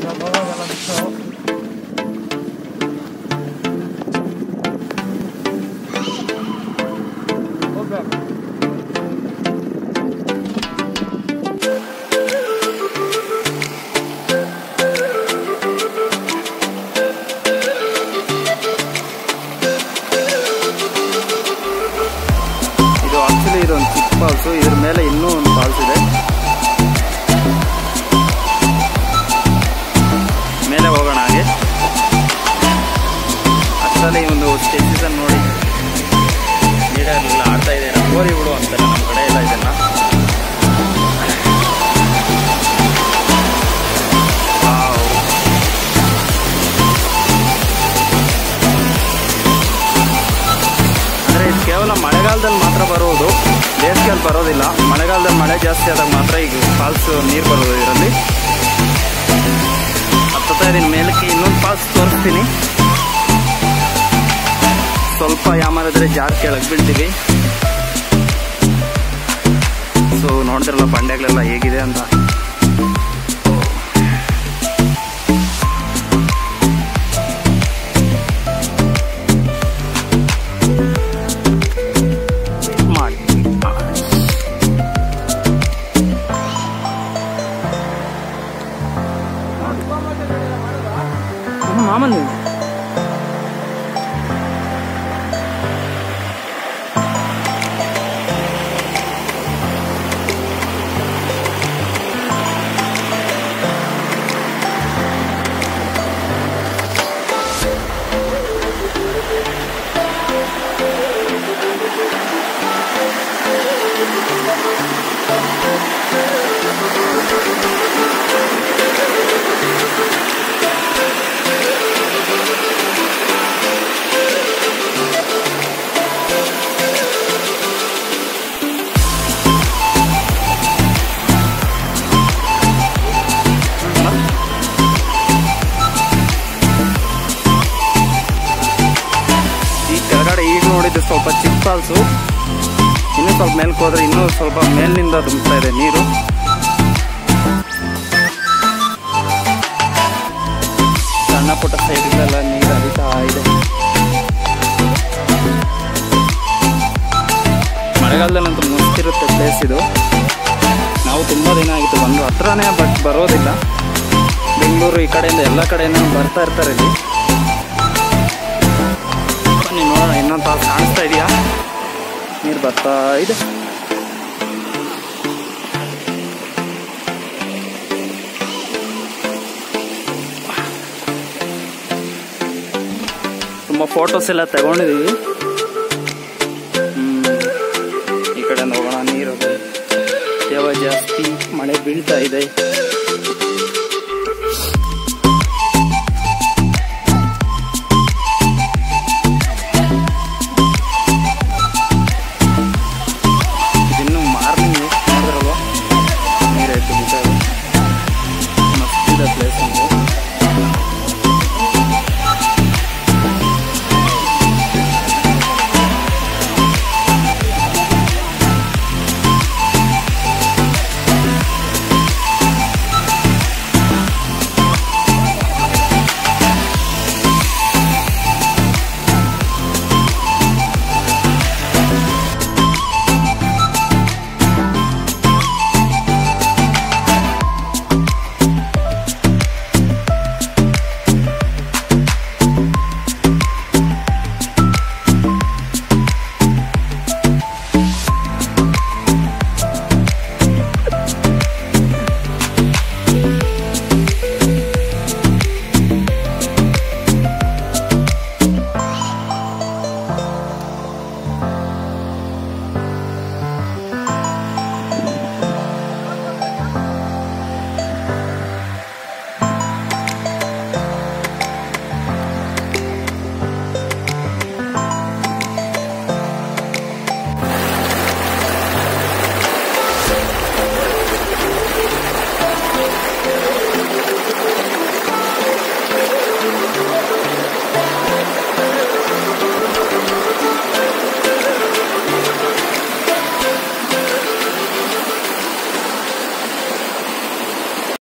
ಬರೋದೆಲ್ಲ mix ಹೋಗ್ಬೇಕು ಇದು actually ಇದು ಒಂದು ಚಿಕ್ಕ ಫಾಲ್ಸು ಇದ್ರ ಮೇಲೆ ಇನ್ನೂ ಒಂದು ಫಾಲ್ಸ್ ಇದೆ ಮೇಲೆ ಹೋಗೋಣ ಹಾಗೆ ಅಷ್ಟರಲ್ಲಿ ಒಂದು ಸ್ಟೇಜಸ್ ನೋಡಿ ನೀರಲ್ಲಿ ಆಡ್ತಾ ಇದೆ ರಂಗೋಲಿ ಬಿಡು ಅಂತಾರೆ ನಮ್ಮ ಕಡೆ ಎಲ್ಲ ಇದೆಲ್ಲ Wow. ಅಂದರೆ ಇದು ಕೇವಲ ಮಳೆಗಾಲದಲ್ಲಿ ಮಾತ್ರ ಬರುವುದು ಬೇಸಿಗೆಯಲ್ಲಿ ಬರೋದಿಲ್ಲ ಮಳೆಗಾಲದಲ್ಲಿ ಮಳೆ ಜಾಸ್ತಿ ಆದಾಗ ಮಾತ್ರ ಈಗ ಫಾಲ್ಸ್ ನೀರು ಬರೋದು ಇದರಲ್ಲಿ ಹತ್ತುತ್ತಾ ಇದೀನಿ ಮೇಲಕ್ಕೆ ಇನ್ನೊಂದು ಫಾಲ್ಸ್ ತೋರಿಸ್ತೀನಿ ಸ್ವಲ್ಪ ಯಾಮಾರಿದ್ರೆ ಜಾರ್ ಕೆಳಗೆ ಬೀಳ್ತೀವಿ ಸೊ ನೋಡಿದ್ರಲ್ಲ ಬಂಡೆಗಳೆಲ್ಲ ಹೇಗಿದೆ ಅಂತ ಮಾಡಿ ಮಾಮೂಲಿ ಈ ಕೆಳಗಡೆ ಈಗ ನೋಡಿದ್ದು ಸ್ವಲ್ಪ ಚಿಕ್ಕ ಫಾಲ್ಸು ಇನ್ನೂ ಸ್ವಲ್ಪ ಮೇಲ್ಕ್ ಹೋದ್ರೆ ಇನ್ನೂ ಸ್ವಲ್ಪ ಮೇಲಿನಿಂದ ತುಂಬುತ್ತಾ ಇದೆ ನೀರು ಸಣ್ಣ ಪುಟ್ಟ ಸೈಡ್ಗಳೆಲ್ಲ ನೀರು ಹರಿತಾ ಇದೆ ಮಳೆಗಾಲದಲ್ಲಂತೂ ಮಸ್ತಿರುತ್ತೆ ಪ್ಲೇಸ್ ಇದು ನಾವು ತುಂಬ ದಿನ ಆಗಿತ್ತು ಬಂದು ಹತ್ರನೇ ಬಟ್ ಬರೋದಿಲ್ಲ ಬೆಂಗಳೂರು ಈ ಕಡೆಯಿಂದ ಎಲ್ಲ ಕಡೆಯಿಂದ ಬರ್ತಾ ಇರ್ತಾರೆ ಇಲ್ಲಿ ಬನ್ನಿ ನೋಡೋಣ ಇನ್ನೊಂದು ತಾಸು ಕಾಣಿಸ್ತಾ ಇದೆಯಾ ನೀರು ಬರ್ತಾ ಇದೆ ತುಂಬ ಫೋಟೋಸ್ ಎಲ್ಲ ತಗೊಂಡಿದ್ದೀವಿ ಹ್ಮ್. ಈ ಕಡೆ ಹೋಗೋಣ ನೀರು ತೇವ ಜಾಸ್ತಿ ಮಳೆ ಬೀಳ್ತಾ ಇದೆ ಇದಿನ್ನು ಮಾರ್ನಿಂಗ್ ನೋಡಿದ್ರಲ್ವ ನೀರಾಯ್ತು ಬಿಟ್ಟಾಗ ಮಸ್ತಿದೆ ಪ್ಲೇಸ್ ಅಂತ